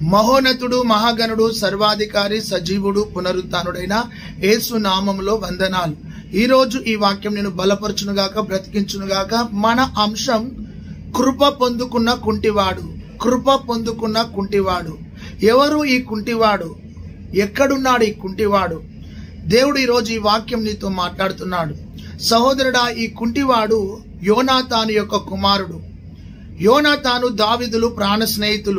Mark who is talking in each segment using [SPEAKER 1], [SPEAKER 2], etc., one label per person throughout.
[SPEAKER 1] మహోన్నతుడు మహాగణుడు సర్వాధికారి సజీవుడు పునరుత్నుడైన యేసు నామములో వందనాలు ఈ రోజు ఈ వాక్యం నేను బలపరచునుగాక బ్రతికించునుగాక మన అంశం కృప పొందుకున్న కుంటివాడు కృప పొందుకున్న కుంటివాడు ఎవరు ఈ కుంటివాడు ఎక్కడున్నాడు ఈ కుంటివాడు దేవుడు ఈరోజు ఈ వాక్యం నీతో మాట్లాడుతున్నాడు సహోదరుడా ఈ కుంటివాడు యోనాతాను యొక్క కుమారుడు యోనాతాను దావిదులు ప్రాణ స్నేహితులు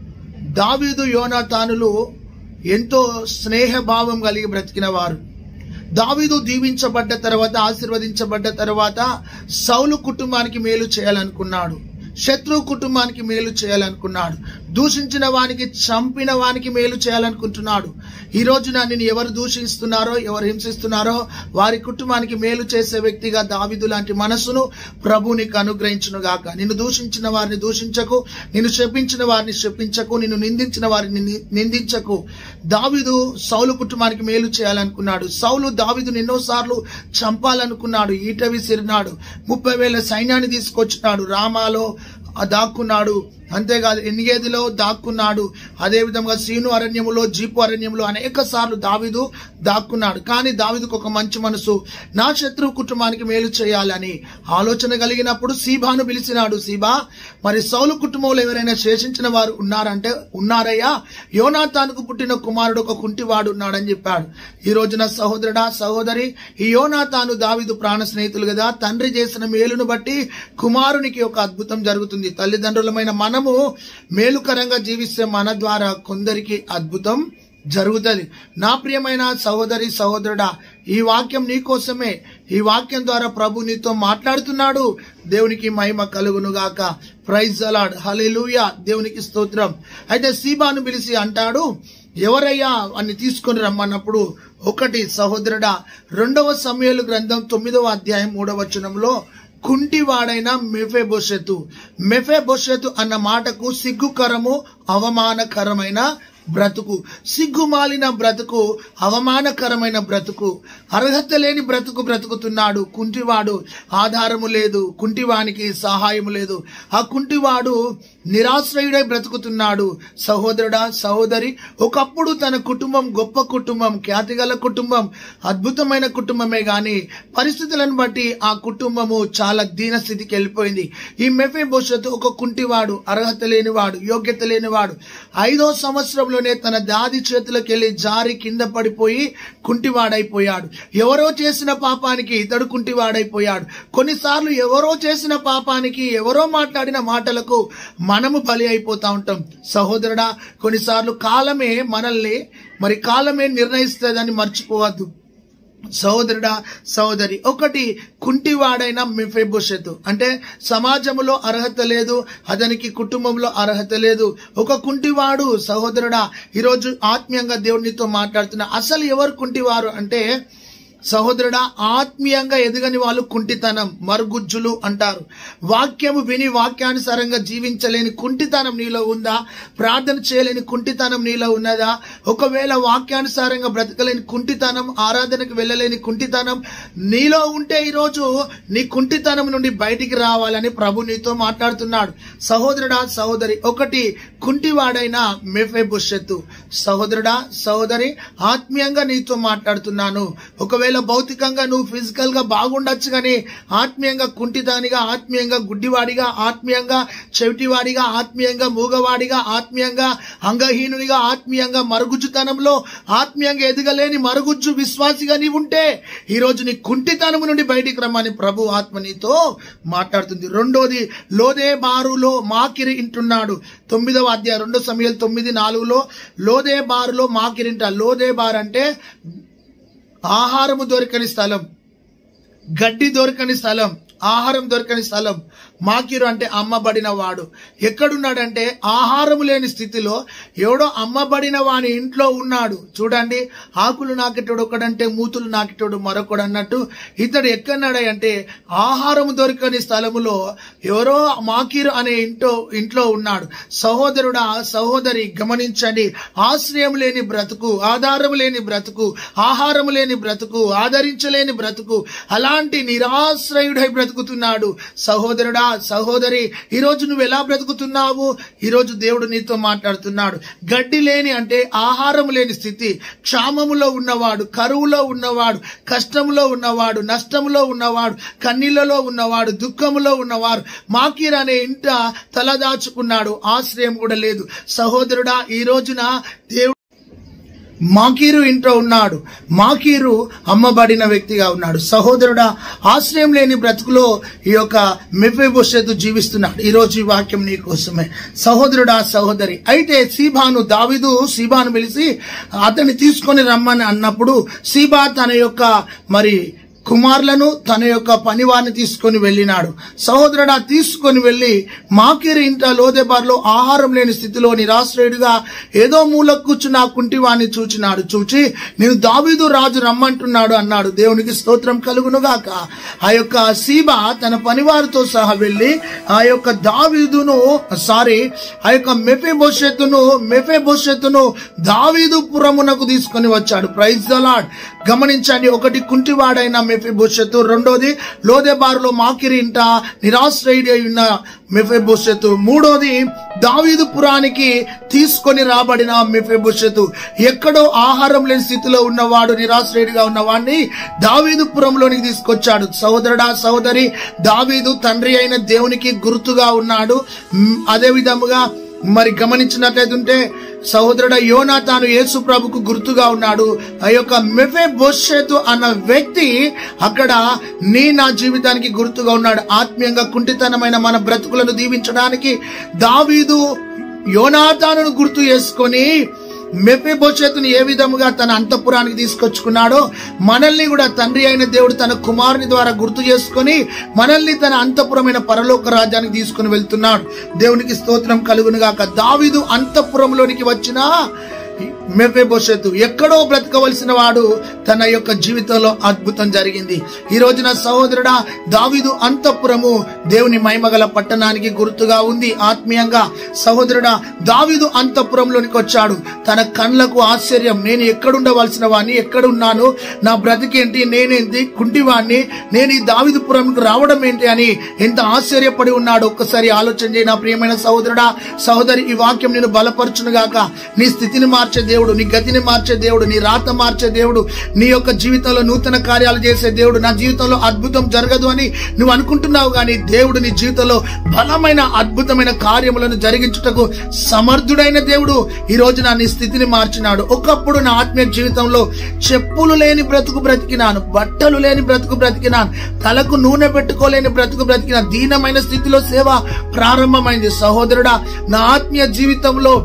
[SPEAKER 1] దావీదు యోనాతానులు ఎంతో స్నేహభావం కలిగి బ్రతికిన వారు దావీదు దీవించబడ్డ తర్వాత ఆశీర్వదించబడ్డ తర్వాత సౌలు కుటుంబానికి మేలు చేయాలనుకున్నాడు శత్రు కుటుంబానికి మేలు చేయాలనుకున్నాడు దూషించిన వానికి చంపిన వానికి మేలు చేయాలనుకుంటున్నాడు ఈ రోజున నేను ఎవరు దూషిస్తున్నారో ఎవరు హింసిస్తున్నారో వారి కుటుంబానికి మేలు చేసే వ్యక్తిగా దావిదు లాంటి మనసును ప్రభు నీకు అనుగ్రహించును గాక నిన్ను దూషించిన వారిని దూషించకు నిన్ను శపించిన వారిని శపించకు నిన్ను నిందించిన వారిని ని- నిందించకు దావిదు సౌలు కుటుంబానికి మేలు చేయాలనుకున్నాడు సౌలు దావిదును ఎన్నోసార్లు చంపాలనుకున్నాడు ఈట విసిరినాడు ముప్పై వేల సైన్యాన్ని తీసుకొచ్చినాడు రామాలో ఆ దాక్కున్నాడు అంతేకాదు ఎన్నిగేదిలో దాక్కున్నాడు అదే విధంగా సీను అరణ్యములో జీపు అరణ్యములో అనేక సార్లు దావిదు దాక్కున్నాడు కానీ దావిదుకు ఒక మంచి మనసు నా శత్రువు కుటుంబానికి మేలు చేయాలని ఆలోచన కలిగినప్పుడు సీబాను పిలిచినాడు సీబా మరి సౌలు కుటుంబంలో ఎవరైనా శేషించిన వారు ఉన్నారంటే ఉన్నారయ్యా యోనాతానుకు పుట్టిన కుమారుడు ఒక కుంటివాడు ఉన్నాడని చెప్పాడు ఈ రోజున సహోదరుడా సహోదరి ఈ యోనాతాను దావిదు ప్రాణ స్నేహితులు కదా తండ్రి చేసిన మేలును బట్టి కుమారునికి ఒక అద్భుతం జరుగుతుంది తల్లిదండ్రులమైన మనము మేలుకరంగా జీవిస్తే మన ద్వారా కొందరికి అద్భుతం జరుగుతుంది నా ప్రియమైన సహోదరి సహోదరుడా ఈ వాక్యం నీ కోసమే ఈ వాక్యం ద్వారా ప్రభు నీతో మాట్లాడుతున్నాడు దేవునికి మహిమ కలుగును గాక ప్రైజ్ అలాడ్ హల్లెలూయా దేవునికి స్తోత్రం అయితే సీబాను పిలిచి అంటాడు ఎవరయ్యా అని తీసుకొని రమ్మన్నప్పుడు ఒకటి సహోదరుడా రెండవ సమయాలు గ్రంథం తొమ్మిదవ అధ్యాయం మూడవ వచనంలో కుంటివాడైన మెఫెబోషెతు మెఫెబోషెతు అన్న మాటకు సిగ్గుకరము అవమానకరమైన బ్రతుకు సిగ్గుమాలిన బ్రతుకు అవమానకరమైన బ్రతుకు అర్హత లేని బ్రతుకు బ్రతుకుతున్నాడు కుంటివాడు ఆధారము లేదు కుంటివానికి సహాయము లేదు ఆ కుంటివాడు నిరాశ్రయుడై బ్రతుకుతున్నాడు సహోదరుడా సహోదరి ఒకప్పుడు తన కుటుంబం గొప్ప కుటుంబం ఖ్యాతిగల కుటుంబం అద్భుతమైన కుటుంబమే గాని పరిస్థితులను బట్టి ఆ కుటుంబము చాలా దీన స్థితికి వెళ్ళిపోయింది ఈ మెఫే భవిష్యత్తు ఒక కుంటివాడు అర్హత లేనివాడు యోగ్యత లేనివాడు ఐదో సంవత్సరంలోనే తన దాది చేతులకు వెళ్ళి జారి కింద పడిపోయి కుంటివాడైపోయాడు ఎవరో చేసిన పాపానికి ఇతడు కుంటివాడైపోయాడు కొన్నిసార్లు ఎవరో చేసిన పాపానికి ఎవరో మాట్లాడిన మాటలకు మనము బలి అయిపోతా ఉంటాం సహోదరుడా కొన్నిసార్లు కాలమే మనల్ని మరి కాలమే నిర్ణయిస్తుందని మర్చిపోవద్దు సహోదరుడా సహోదరి ఒకటి కుంటివాడైన మిఫెబోషెతు అంటే సమాజంలో అర్హత లేదు అతనికి కుటుంబంలో అర్హత లేదు ఒక కుంటివాడు సహోదరుడా ఈరోజు ఆత్మీయంగా దేవునితో మాట్లాడుతున్నా అసలు ఎవరు కుంటివారు అంటే సహోదరుడా ఆత్మీయంగా ఎదగని వాళ్ళు కుంటితనం మరుగుజ్జులు అంటారు వాక్యము విని వాక్యానుసారంగా జీవించలేని కుంటితనం నీలో ఉందా ప్రార్థన చేయలేని కుంటితనం నీలో ఉన్నదా ఒకవేళ వాక్యానుసారంగా బ్రతకలేని కుంటితనం ఆరాధనకు వెళ్ళలేని కుంటితనం నీలో ఉంటే ఈరోజు నీ కుంటితనం నుండి బయటికి రావాలని ప్రభు నీతో మాట్లాడుతున్నాడు సహోదరుడా సహోదరి ఒకటి కుంటివాడైన మెఫే బుషత్తు సహోదరుడా సహోదరి ఆత్మీయంగా నీతో మాట్లాడుతున్నాను ఒకవేళ భౌతికంగా నువ్వు ఫిజికల్ గా బాగుండొచ్చు కానీ ఆత్మీయంగా కుంటిదానిగా ఆత్మీయంగా గుడ్డివాడిగా ఆత్మీయంగా చెవిటివాడిగా ఆత్మీయంగా మూగవాడిగా ఆత్మీయంగా అంగహీనునిగా ఆత్మీయంగా మరుగుజ్జుతనంలో ఆత్మీయంగా ఎదగలేని మరుగుజ్జు విశ్వాసిగా నీవు ఉంటే ఈ రోజు నీ కుంటితనము నుండి బయటికి రమ్మని ప్రభు ఆత్మ నీతో మాట్లాడుతుంది రెండోది లోదే బారులో మాకిరి ఇంటున్నాడు తొమ్మిదవ అధ్యాయం రెండో సమయాలు తొమ్మిది నాలుగులో లోదే బారులో మాకిరింట లోదే బార్ అంటే ఆహారము దొరకని స్థలం గడ్డి దొరకని స్థలం ఆహారం దొరకని స్థలం మాకిరు అంటే అమ్మబడిన వాడు ఎక్కడున్నాడంటే ఆహారం లేని స్థితిలో ఎవడో అమ్మబడిన వాని ఇంట్లో ఉన్నాడు చూడండి ఆకులు నాకెటోడు ఒకడంటే మూతులు నాకెటోడు మరొకడు అన్నట్టు ఇతడు ఎక్కడున్నాడు అంటే ఆహారం దొరకని స్థలములో ఎవరో మాకిరు అనే ఇంట్లో ఇంట్లో ఉన్నాడు సహోదరుడా సహోదరి గమనించండి ఆశ్రయం లేని బ్రతుకు ఆధారం లేని బ్రతుకు ఆహారం లేని బ్రతుకు ఆదరించలేని బ్రతుకు అలాంటి నిరాశ్రయుడై బ్రతుకుతున్నాడు సహోదరుడా సహోదరి ఈ రోజు నువ్వు ఎలా బ్రతుకుతున్నావు ఈ రోజు దేవుడు నీతో మాట్లాడుతున్నాడు గడ్డి లేని అంటే ఆహారం లేని స్థితి క్షామములో ఉన్నవాడు కరువులో ఉన్నవాడు కష్టములో ఉన్నవాడు నష్టములో ఉన్నవాడు కన్నీళ్లలో ఉన్నవాడు దుఃఖములో ఉన్నవారు మాకీర్ అనే ఇంట తలదాచుకున్నాడు ఆశ్రయం కూడా లేదు సహోదరుడా ఈ రోజున దేవుడు మాకీరు ఇంట్లో ఉన్నాడు మాకీరు అమ్మబడిన వ్యక్తిగా ఉన్నాడు సహోదరుడా ఆశ్రయం లేని బ్రతుకులో ఈ యొక్క మెఫెబోషెతు జీవిస్తున్నాడు ఈ రోజు ఈ వాక్యం నీ కోసమే సహోదరుడా సహోదరి అయితే సీబాను దావిదు సీబాను పిలిచి అతన్ని తీసుకొని రమ్మని అన్నప్పుడు సీబా తన యొక్క మరి కుమారులను తన యొక్క పనివారిని తీసుకొని వెళ్ళినాడు సహోదరుడా తీసుకొని వెళ్ళి మాకిరి ఇంట లోదెబార్లో ఆహారం లేని స్థితిలో నిరాశ్రయుడిగా ఏదో మూల కూర్చున్న ఆ కుంటివాణ్ణి చూచినాడు చూచి నేను దావీదు రాజు రమ్మంటున్నాడు అన్నాడు దేవునికి స్తోత్రం కలుగునుగాక ఆ యొక్క సీబా తన పనివారితో సహా వెళ్ళి ఆ యొక్క దావీదును సారీ ఆ యొక్క మెఫే భవిష్యత్తును మెఫే భవిష్యత్తును దావీదు పురమునకు తీసుకొని వచ్చాడు ప్రైజ్ ద లాడ్ గమనించండి ఒకటి కుంటివాడైన మెఫే భవిష్యత్తు రెండోది లోదెబారులో మాకిరి ఇంట నిరాశ్రయుడి అయి ఉన్న మెఫే భవిష్యత్తు మూడోది దావీదు పురానికి తీసుకొని రాబడిన మెఫే భవిష్యత్తు ఎక్కడో ఆహారం లేని స్థితిలో ఉన్నవాడు నిరాశ్రయుడిగా ఉన్నవాడిని దావీదు పురంలోనికి తీసుకొచ్చాడు సహోదరుడా సహోదరి దావీదు తండ్రి అయిన దేవునికి గుర్తుగా ఉన్నాడు మ్, అదే విధముగా మరి గమనించినట్లయితే సహోదరుడ యోనా తాను యేసు ప్రభుకు గుర్తుగా ఉన్నాడు ఆ యొక్క మెఫే బోషేతు అన్న వ్యక్తి అక్కడ నీ నా జీవితానికి గుర్తుగా ఉన్నాడు ఆత్మీయంగా కుంటితనమైన మన బ్రతుకులను దీవించడానికి దావీదు యోనాతాను గుర్తు చేసుకొని మెఫిబోషెతుని ఏ విధముగా తన అంతఃపురానికి తీసుకొచ్చుకున్నాడో మనల్ని కూడా తండ్రి అయిన దేవుడు తన కుమారుని ద్వారా గుర్తు చేసుకొని మనల్ని తన అంతఃపురమైన పరలోక రాజ్యానికి తీసుకుని వెళ్తున్నాడు దేవునికి స్తోత్రం కలుగునుగాక దావీదు అంతఃపురంలోనికి వచ్చిన మెఫెబోషెతు ఎక్కడో బ్రతకవలసిన వాడు తన యొక్క జీవితంలో అద్భుతం జరిగింది ఈ రోజున సహోదరుడా దావీదు అంతఃపురము దేవుని మహిమగల పట్టణానికి గుర్తుగా ఉంది ఆత్మీయంగా సహోదరుడా దావీదు అంతఃపురంలోనికి వచ్చాడు తన కళ్ళకు ఆశ్చర్యం నేను ఎక్కడుండవలసిన వాడిని ఎక్కడున్నాను నా బ్రతికేంటి నేనేంటి కుంటివాణ్ణి నేను ఈ దావిదుపురంకు రావడం ఏంటి అని ఎంత ఆశ్చర్యపడి ఉన్నాడు ఒక్కసారి ఆలోచన చేయి నా ప్రియమైన సహోదరుడా సహోదరి ఈ వాక్యం నేను బలపరచునుగాక నీ స్థితిని మార్చే దేవుడు నీ గతిని మార్చే దేవుడు నీ రాత మార్చే దేవుడు నీ యొక్క జీవితంలో నూతన కార్యాలు చేసే దేవుడు నా జీవితంలో అద్భుతం జరగదు అని నువ్వు అనుకుంటున్నావు కానీ దేవుడు నీ జీవితంలో బలమైన అద్భుతమైన కార్యములను జరిగించుటకు సమర్థుడైన దేవుడు ఈ రోజు నా నీ స్థితిని మార్చినాడు ఒకప్పుడు నా ఆత్మీయ జీవితంలో చెప్పులు లేని బ్రతుకు బ్రతికినాను బట్టలు లేని బ్రతుకు బ్రతికినాను తలకు నూనె పెట్టుకోలేని బ్రతుకు బ్రతికిన దీనమైన స్థితిలో సేవ ప్రారంభమైంది సహోదరుడా నా ఆత్మీయ జీవితంలో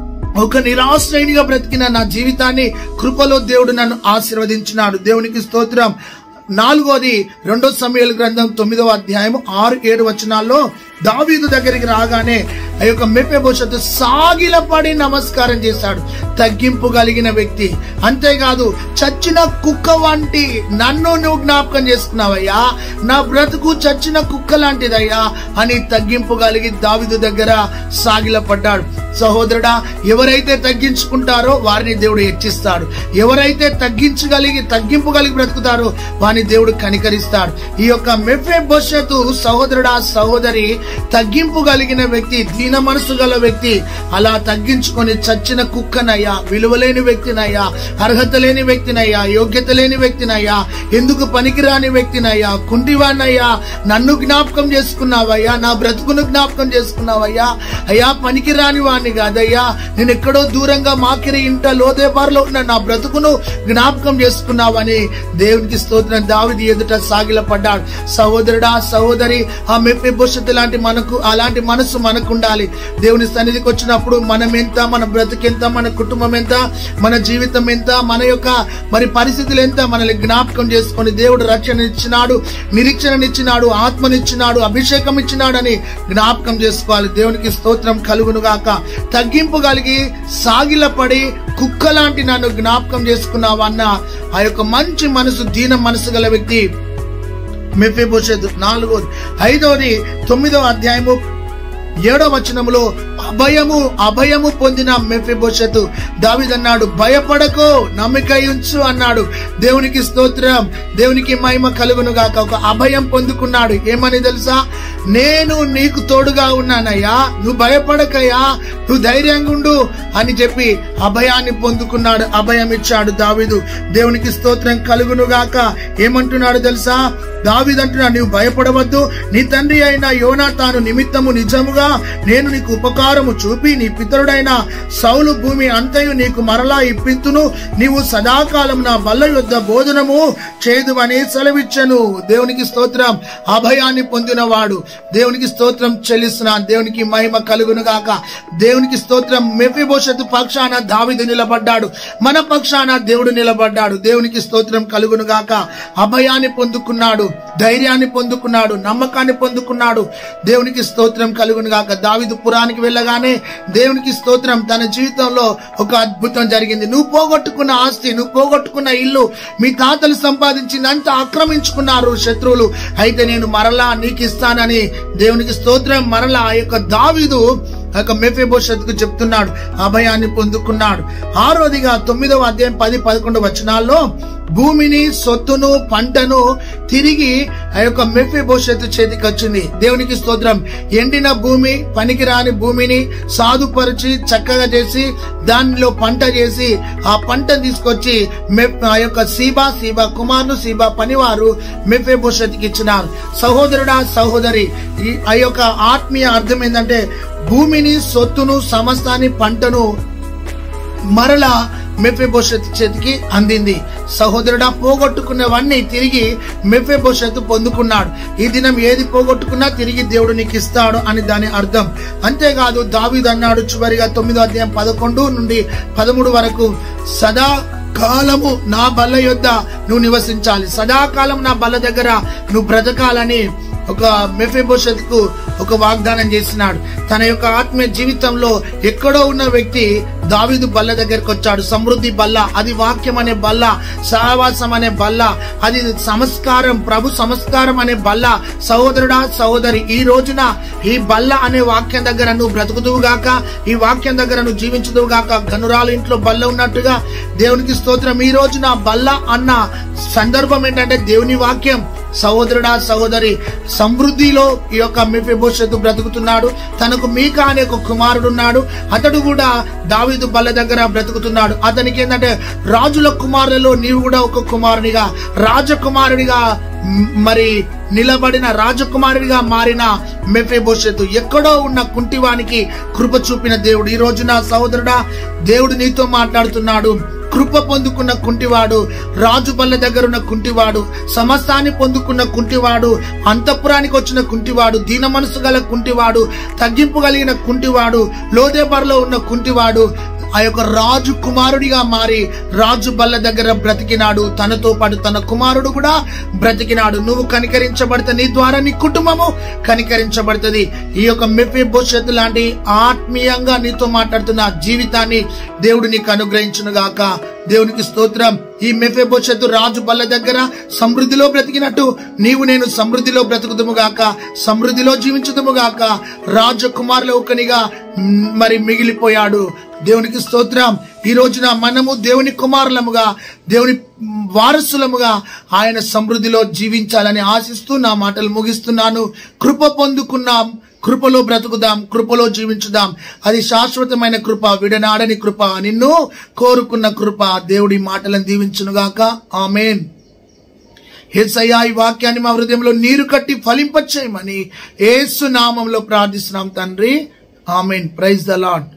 [SPEAKER 1] ఒక నిరాశ్రయునిగా బ్రతికిన నా జీవితాన్ని కృపలో దేవుడు నన్ను ఆశీర్వదించినాడు దేవునికి స్తోత్రం నాలుగోది రెండో సమయాల గ్రంథం తొమ్మిదవ అధ్యాయం ఆరు ఏడు వచనాల్లో దావీదు దగ్గరికి రాగానే ఆ యొక్క మెప్పే భవిష్యత్తు సాగిలపడి నమస్కారం చేశాడు తగ్గింపు కలిగిన వ్యక్తి అంతేకాదు చచ్చిన కుక్క వంటి నన్ను నువ్వు జ్ఞాపకం చేసుకున్నావయ్యా నా బ్రతుకు చచ్చిన కుక్క లాంటిదయ్యా అని తగ్గింపు కలిగి దావిదు దగ్గర సాగిలపడ్డాడు సహోదరుడా ఎవరైతే తగ్గించుకుంటారో వారిని దేవుడు హెచ్చిస్తాడు ఎవరైతే తగ్గించగలిగి తగ్గింపు కలిగి బ్రతుకుతారో వారిని దేవుడు కనికరిస్తాడు ఈ యొక్క మెఫే భవిష్యత్తు సహోదరుడా సహోదరి తగ్గింపు కలిగిన వ్యక్తి దీన మనసు గల వ్యక్తి అలా తగ్గించుకొని చచ్చిన కుక్కనయ్యా విలువలేని వ్యక్తినయ్యా అర్హత లేని వ్యక్తినయ్యా యోగ్యత లేని వ్యక్తినయ్యా ఎందుకు పనికిరాని వ్యక్తినయ్యా కుంటివాణ్ణయ్యా నన్ను జ్ఞాపకం చేసుకున్నావయ్యా నా బ్రతుకును జ్ఞాపకం చేసుకున్నావయ్యా అయ్యా పనికిరాని వాణ్ణి కాదయ్యా నేను ఎక్కడో దూరంగా మాకిరి ఇంట లోదేపార్లో ఉన్న నా బ్రతుకును జ్ఞాపకం చేసుకున్నావని దేవునికి స్తోత్రం దావిది ఎదుట సాగిలపడ్డాడు సహోదరుడా సహోదరి ఆ మెప్పి భవిష్యత్తు లాంటి మనకు అలాంటి మనసు మనకు ఉండాలి దేవుని సన్నిధికి వచ్చినప్పుడు మనం ఎంత మన బ్రతుకెంత మన కుటుంబం ఎంత మన జీవితం ఎంత మన యొక్క మరి పరిస్థితులు ఎంత మనల్ని జ్ఞాపకం చేసుకొని దేవుడు రక్షణ ఇచ్చినాడు నిరీక్షణనిచ్చినాడు ఆత్మనిచ్చినాడు అభిషేకం ఇచ్చినాడని జ్ఞాపకం చేసుకోవాలి దేవునికి స్తోత్రం కలుగును గాక తగ్గింపు కలిగి సాగిలపడి కుక్క లాంటి నన్ను జ్ఞాపకం చేసుకున్నావన్న ఆ యొక్క మంచి మనసు దీన మనసు గల వ్యక్తి మెఫిబోషెత్ నాలుగోది ఐదవది తొమ్మిదవ అధ్యాయము ఏడవ వచనములో అభయము అభయము పొందిన మెఫిబోషతు దావిదన్నాడు భయపడకు నమ్మిక ఉంచు అన్నాడు దేవునికి స్తోత్రం దేవునికి మహిమ కలుగును గాక ఒక అభయం పొందుకున్నాడు ఏమని తెలుసా నేను నీకు తోడుగా ఉన్నానయ్యా నువ్వు భయపడకయ్యా నువ్వు ధైర్యంగా ఉండు అని చెప్పి అభయాన్ని పొందుకున్నాడు అభయం ఇచ్చాడు దావిదు దేవునికి స్తోత్రం కలుగును గాక ఏమంటున్నాడు తెలుసా దావిదు అంటున్నాడు నీవు భయపడవద్దు నీ తండ్రి అయిన యోనా తాను నిమిత్తము నిజముగా నేను నీకు ఉపకారము చూపి నీ పితరుడైన సౌలు భూమి అంతయు నీకు మరలా ఇప్పింతును నీవు సదాకాలం నా బల్ల యొద్ద భోజనము చేదు అని సెలవిచ్చను దేవునికి స్తోత్రం అభయాన్ని పొందినవాడు దేవునికి స్తోత్రం చెల్లిస్తున్నాను దేవునికి మహిమ కలుగును గాక దేవునికి స్తోత్రం మెఫిబోషతు పక్షాన దావిదు నిలబడ్డాడు మన పక్షాన దేవుడు నిలబడ్డాడు దేవునికి స్తోత్రం కలుగును గాక అభయాన్ని పొందుకున్నాడు ధైర్యాన్ని పొందుకున్నాడు నమ్మకాన్ని పొందుకున్నాడు దేవునికి స్తోత్రం కలుగును గాక దావిదు పురానికి వెళ్ళగానే దేవునికి స్తోత్రం తన జీవితంలో ఒక అద్భుతం జరిగింది నువ్వు పోగొట్టుకున్న ఆస్తి నువ్వు పోగొట్టుకున్న ఇల్లు మీ తాతలు సంపాదించిందంతా ఆక్రమించుకున్నారు శత్రువులు అయితే నేను మరలా నీకు ఇస్తానని దేవునికి స్తోత్రం మరలా ఆ యొక్క దావిదు ఆ యొక్క మెఫిబోషత్కు చెప్తున్నాడు అభయాన్ని పొందుకున్నాడు ఆరోదిగా తొమ్మిదవ అధ్యాయం పది పదకొండు వచనాల్లో భూమిని సొత్తును పంటను తిరిగి ఆ యొక్క మెఫిబోషత్తు చేతికి వచ్చింది దేవునికి స్తోత్రం ఎండిన భూమి పనికిరాని భూమిని సాధుపరిచి చక్కగా చేసి దానిలో పంట చేసి ఆ పంట తీసుకొచ్చి మె- ఆ యొక్క సీబా సీబా కుమారులు సీబా పనివారు మెఫిబోషత్కి ఇచ్చినారు సహోదరుడా సహోదరి ఈ ఆ యొక్క ఆత్మీయ అర్థం ఏంటంటే భూమిని సొత్తును సమస్తాన్ని పంటను మరలా మెఫెబోషత్ చేతికి అందింది సహోదరుడా పోగొట్టుకున్నవన్నీ తిరిగి మెఫెబోషత్ పొందుకున్నాడు ఈ దినం ఏది పోగొట్టుకున్నా తిరిగి దేవుడు నీకు ఇస్తాడు అని దాని అర్థం అంతేకాదు దావీదు అన్నాడు చివరిగా తొమ్మిదో అధ్యాయం పదకొండు నుండి పదమూడు వరకు సదా కాలము నా బల్ల యొద్ద నువ్వు నివసించాలి సదాకాలం నా బల్ల దగ్గర నువ్వు బ్రతకాలని ఒక మెఫెబోషత్ కు ఒక వాగ్దానం చేసినాడు తన యొక్క ఆత్మీయ జీవితంలో ఎక్కడో ఉన్న వ్యక్తి దావీదు బల్ల దగ్గరకు వచ్చాడు సమృద్ధి బల్ల అది వాక్యం అనే బల్ల సహవాసం అనే బల్ల అది సంస్కారం ప్రభు సంస్కారం అనే బల్ల సహోదరుడా సహోదరి ఈ రోజున ఈ బల్ల అనే వాక్యం దగ్గర నువ్వు బ్రతుకుదువు గాక ఈ వాక్యం దగ్గర నువ్వు జీవించుదువు గాక గనురాలు ఇంట్లో బల్ల ఉన్నట్టుగా దేవునికి స్తోత్రం ఈ రోజున బల్ల అన్న సందర్భం ఏంటంటే దేవుని వాక్యం సహోదరుడా సహోదరి సమృద్ధిలో ఈ యొక్క మెఫిబోషత్తు బ్రతుకుతున్నాడు తనకు మీకా అనే ఒక కుమారుడు ఉన్నాడు అతడు కూడా దావీదు బల్ల దగ్గర బ్రతుకుతున్నాడు అతనికి ఏంటంటే రాజుల కుమారులలో నీవు కూడా ఒక కుమారునిగా రాజకుమారుడిగా మ్, మరి నిలబడిన రాజకుమారుడిగా మారిన మెఫెబోషెతు ఎక్కడో ఉన్న కుంటివానికి కృప చూపిన దేవుడు ఈ రోజున సహోదరుడా దేవుడు నీతో మాట్లాడుతున్నాడు కృప పొందుకున్న కుంటివాడు రాజు బల్ల దగ్గర ఉన్న కుంటివాడు సమస్తాన్ని పొందుకున్న కుంటివాడు అంతఃపురానికి వచ్చిన కుంటివాడు దీన మనసు గల కుంటివాడు తగ్గింపు కలిగిన కుంటివాడు లోదేబర్లో ఉన్న కుంటివాడు ఆ యొక్క రాజు కుమారుడిగా మారి రాజు బల్ల దగ్గర బ్రతికినాడు తనతో పాటు తన కుమారుడు కూడా బ్రతికినాడు నువ్వు కనికరించబడితే నీ ద్వారా నీ కుటుంబము కనికరించబడుతుంది ఈ యొక్క మెఫీ భవిష్యత్తు లాంటి ఆత్మీయంగా నీతో మాట్లాడుతున్న జీవితాన్ని దేవుడు నీకు అనుగ్రహించును గాక దేవునికి స్తోత్రం ఈ మెఫే భవిష్యత్తు రాజు బల్ల దగ్గర సమృద్ధిలో బ్రతికినట్టు నీవు నేను సమృద్ధిలో బ్రతుకుదుము గాక సమృద్ధిలో జీవించుదుము గాక రాజకుమారుల ఒకనిగా మ్, మరి మిగిలిపోయాడు దేవునికి స్తోత్రం ఈ రోజున మనము దేవుని కుమారులముగా దేవుని వారసులముగా ఆయన సమృద్ధిలో జీవించాలని ఆశిస్తూ నా మాటలు ముగిస్తున్నాను కృప పొందుకున్నాం కృపలో బ్రతుకుదాం కృపలో జీవించుదాం అది శాశ్వతమైన కృప విడనాడని కృప నిన్ను కోరుకున్న కృప దేవుడి మాటలను దీవించునుగాక ఆమెన్ హెసయ్యా ఈ వాక్యాన్ని మా హృదయంలో నీరు కట్టి ఫలింపచేయమని ఏసు నామంలో ప్రార్థిస్తున్నాం తండ్రి ఆమెన్ ప్రైజ్ ద లాడ్